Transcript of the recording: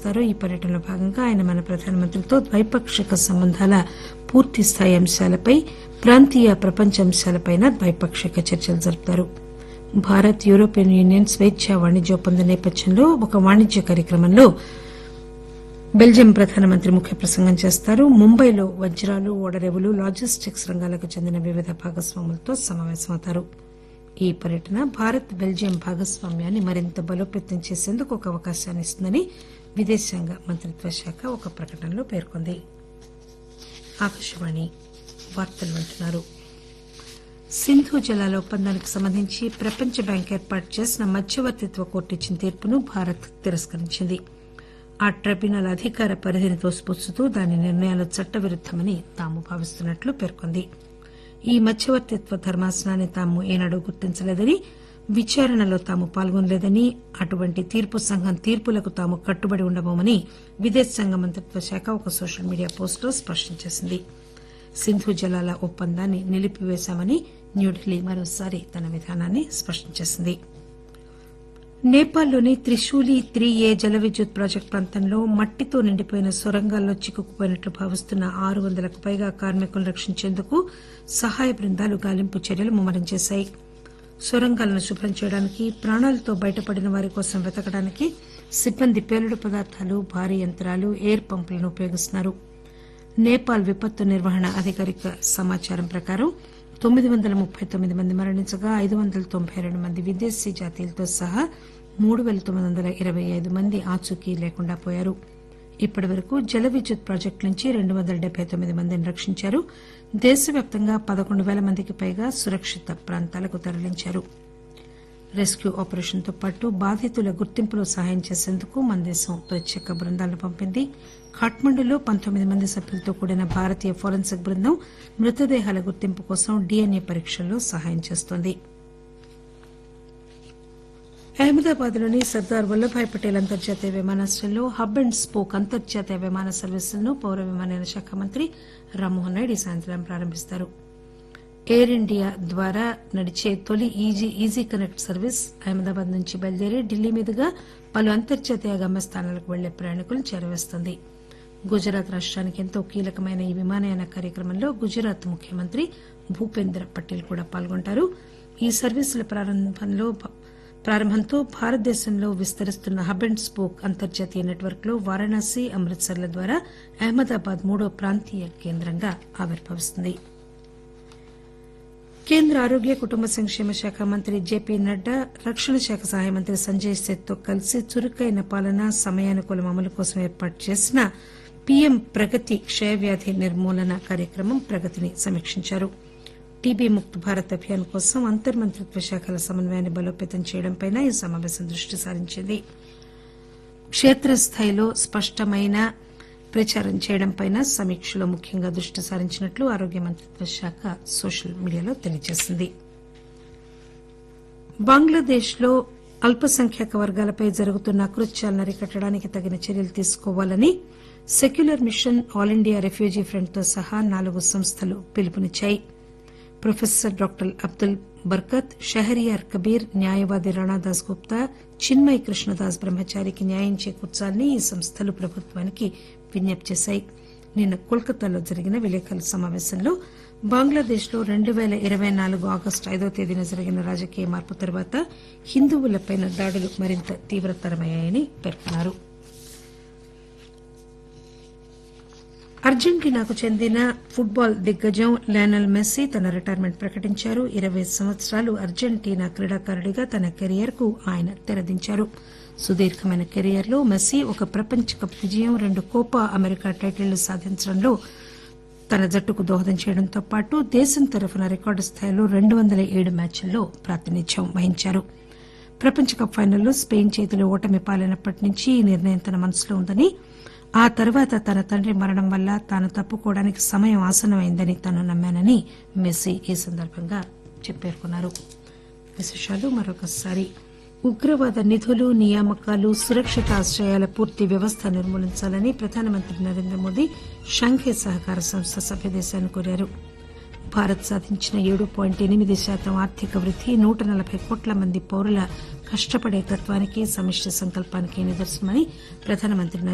పర్యటిస్తారు ఈ పర్యటనలో భాగంగా ఆయన మన ప్రధానమంత్రితో ద్వైపాక్షిక సంబంధాల పూర్తిస్థాయి అంశాలపై ప్రాంతీయ ప్రపంచ అంశాలపై ద్వైపాక్షిక చర్చలు జరుపుతారు భారత్ యూరోపియన్ యూనియన్ స్వేచ్ఛ వాణిజ్య ఒప్పందం నేపథ్యంలో ఒక వాణిజ్య కార్యక్రమంలో బెల్జియం ప్రధానమంత్రి ముఖ్య ప్రసంగం చేస్తారు ముంబైలో వజ్రాలు ఓడరేవులు లాజిస్టిక్స్ రంగాలకు చెందిన వివిధ భాగస్వాములతో సమావేశమవుతారు ఈ పర్యటన భారత్ బెల్జియం భాగస్వామ్యాన్ని మరింత బలోపేతం చేసేందుకు ఒక అవకాశాన్ని ఇస్తుందని విదేశాంగ మంత్రిత్వ శాఖ ఒక ప్రకటనలో పేర్కొంది ఆకాశవాణి వార్తలు వింటున్నారు సింధు జలాల ఒప్పందానికి సంబంధించి ప్రపంచ బ్యాంక్ ఏర్పాటు చేసిన మధ్యవర్తిత్వ కోర్టు ఇచ్చిన తీర్పును భారత్ తిరస్కరించింది ఆ ట్రిబ్యునల్ అధికార పరిధిని తోసిపుచ్చుతూ దాని నిర్ణయాలు చట్టవిరుద్దమని తాము భావిస్తున్నట్లు పేర్కొంది ఈ మధ్యవర్తిత్వ ధర్మాసనాన్ని తాము ఏనాడూ గుర్తించలేదని విచారణలో తాము పాల్గొనలేదని అటువంటి తీర్పు సంఘం తీర్పులకు తాము కట్టుబడి ఉండబోమని విదేశాంగ మంత్రిత్వ శాఖ ఒక సోషల్ మీడియా పోస్టులో స్పష్టం చేసింది సింధు జలాల ఒప్పందాన్ని నిలిపివేశామని న్యూఢిల్లీ మరోసారి తన విధానాన్ని స్పష్టం చేసింది నేపాల్లోని త్రిశూలి త్రీ ఏ జల విద్యుత్ ప్రాజెక్టు ప్రాంతంలో మట్టితో నిండిపోయిన సొరంగాల్లో చిక్కుకుపోయినట్లు భావిస్తున్న ఆరు వందలకు పైగా కార్మికులను రక్షించేందుకు సహాయ బృందాలు గాలింపు చర్యలు ముమ్మరం చేశాయి సొరంగాలను శుభ్రం చేయడానికి ప్రాణాలతో బయటపడిన వారి కోసం వెతకడానికి సిబ్బంది పేలుడు పదార్థాలు భారీ యంత్రాలు ఎయిర్ పంపులను ఉపయోగిస్తున్నారు నేపాల్ విపత్తు నిర్వహణ అధికారిక సమాచారం ప్రకారం తొమ్మిది వందల ముప్పై తొమ్మిది మంది మరణించగా ఐదు వందల తొంభై రెండు మంది విదేశీ జాతీయులతో సహా మూడు పేల తొమ్మిది వందల ఇరవై ఐదు మంది ఆచూకీ లేకుండా పోయారు ఇప్పటి వరకు జల విద్యుత్ ప్రాజెక్టు నుంచి రెండు వందల డెబ్బై తొమ్మిది మందిని రక్షించారు దేశవ్యాప్తంగా పదకొండు పేల మందికి పైగా సురక్షిత ప్రాంతాలకు తరలించారు రెస్క్యూ ఆపరేషన్ తో పాటు బాధితుల గుర్తింపులో సహాయం చేసేందుకు మన దేశం ప్రత్యేక బృందాలను పంపింది ఖాట్మండులో పంతొమ్మిది మంది సభ్యులతో కూడిన భారతీయ ఫోరెన్సిక్ బృందం మృతదేహాల గుర్తింపు కోసం డీఎన్ఏ పరీక్షల్లో సహాయం చేస్తోంది అహ్మదాబాద్ లోని సర్దార్ వల్లభాయ్ పటేల్ అంతర్జాతీయ విమానాశ్రయంలో హబ్ అండ్ స్పోక్ అంతర్జాతీయ విమాన సర్వీసులను పౌర విమానయాన శాఖ మంత్రి రామ్మోహన్ నాయుడు ఈ సాయంత్రం ప్రారంభిస్తారు ఎయిర్ ఇండియా ద్వారా నడిచే తొలి easy easy connect service Ahmedabad నుంచి బయలుదేరి ఢిల్లీ మీదుగా పలు అంతర్జాతీయ గమ్యస్థానాలకు వెళ్లే ప్రయాణికులను చేరవేస్తుంది గుజరాత్ రాష్ట్రానికి ఎంతో కీలకమైన ఈ విమానయాన కార్యక్రమంలో గుజరాత్ ముఖ్యమంత్రి భూపేంద్ర పటేల్ కూడా పాల్గొంటారు ఈ సర్వీసుల ప్రారంభంలో ప్రారంభంతో భారతదేశంలో విస్తరిస్తున్న హబ్ అండ్ స్పోక్ అంతర్జాతీయ నెట్వర్క్ లో వారణాసి అమృత్సర్ల ద్వారా అహ్మదాబాద్ మూడో ప్రాంతీయ కేంద్రంగా ఆవిర్భవిస్తుంది కేంద్ర ఆరోగ్య కుటుంబ సంక్షేమ శాఖ మంత్రి జేపీ నడ్డా రక్షణ శాఖ సహాయ మంత్రి సంజయ్ సేత్ తో కలిసి చురుకైన పాలన సమయానుకూలం అమలు కోసం ఏర్పాటు చేసిన పీఎం ప్రగతి క్షయవ్యాధి నిర్మూలన కార్యక్రమం ప్రగతిని సమీక్షించారు టీబీ ముక్త్ భారత్ అభియాన్ కోసం అంతర్మంత్రిత్వ శాఖల సమన్వయాన్ని బలోపేతం చేయడంపై ఈ సమావేశం దృష్టి సారించింది క్షేత్రస్థాయిలో స్పష్టమైన ప్రచారం చేయడంపై సమీక్షలో ముఖ్యంగా దృష్టి సారించినట్లు ఆరోగ్య మంత్రిత్వ శాఖ సోషల్ మీడియాలో తెలియజేసింది బంగ్లాదేశ్ లో అల్పసంఖ్యాక వర్గాలపై జరుగుతున్న అకృత్యాలను అరికట్టడానికి తగిన చర్యలు తీసుకోవాలని secular mission all India refugee front తో సహా నాలుగు సంస్థలు పిలుపునిచ్చాయి ప్రొఫెసర్ డాక్టర్ అబ్దుల్ బర్కత్ షహరియార్ కబీర్ న్యాయవాది రాణాదాస్ గుప్తా చిన్మయ్ కృష్ణదాస్ బ్రహ్మచారికి న్యాయం చేకూర్చాలని ఈ సంస్థలు ప్రభుత్వానికి విజ్ఞప్తి చేశాయి నిన్న కోల్కతాలో జరిగిన విలేకరుల సమావేశంలో బంగ్లాదేశ్ లో రెండు పేల ఇరవై నాలుగు ఆగస్టు ఐదో తేదీన జరిగిన రాజకీయ మార్పు తర్వాత హిందువులపై దాడులు మరింత తీవ్రతరమయ్యాయని పేర్కొన్నారు అర్జెంటీనాకు చెందిన ఫుట్బాల్ దిగ్గజం లయనల్ మెస్సీ తన రిటైర్మెంట్ ప్రకటించారు ఇరవై సంవత్సరాలు అర్జెంటీనా క్రీడాకారుడిగా తన కెరియర్ కు ఆయన తెరదించారు సుదీర్ఘమైన కెరియర్ లో మెస్సీ ఒక ప్రపంచ కప్ విజయం రెండు కోపా అమెరికా టైటిళ్లు సాధించడంలో తన జట్టుకు దోహదం చేయడంతో పాటు దేశం తరఫున రికార్డు స్థాయిలో రెండు వందల ఏడు మ్యాచ్ల్లో ప్రాతినిధ్యం వహించారు ప్రపంచ కప్ ఫైనల్లో స్పెయిన్ చేతిలో ఓటమి పాలైనప్పటి నుంచి ఈ నిర్ణయం తన మనసులో ఉందని ఆ తర్వాత తన తండ్రి మరణం వల్ల తాను తప్పుకోవడానికి సమయం ఆసన్నమైందని తాను నమ్మానని మెస్సీ ఈ సందర్భంగా పేర్కొన్నారు విశేషాలు మరొకసారి ఉగ్రవాద నిధులు నియామకాలు సురక్షిత ఆశ్రయాల పూర్తి వ్యవస్థ నిర్మూలించాలని ప్రధానమంత్రి నరేంద్ర మోదీ షంఘై సహకార సంస్థ సభ్యదేశాన్ని కోరారు భారత్ సాధించిన ఏడు పాయింట్ ఎనిమిది శాతం ఆర్థిక వృద్ది నూట నలభై కోట్ల మంది పౌరుల కష్టపడే తత్వానికి సమిష్టి సంకల్పానికి నిదర్శనమని ప్రధానమంత్రి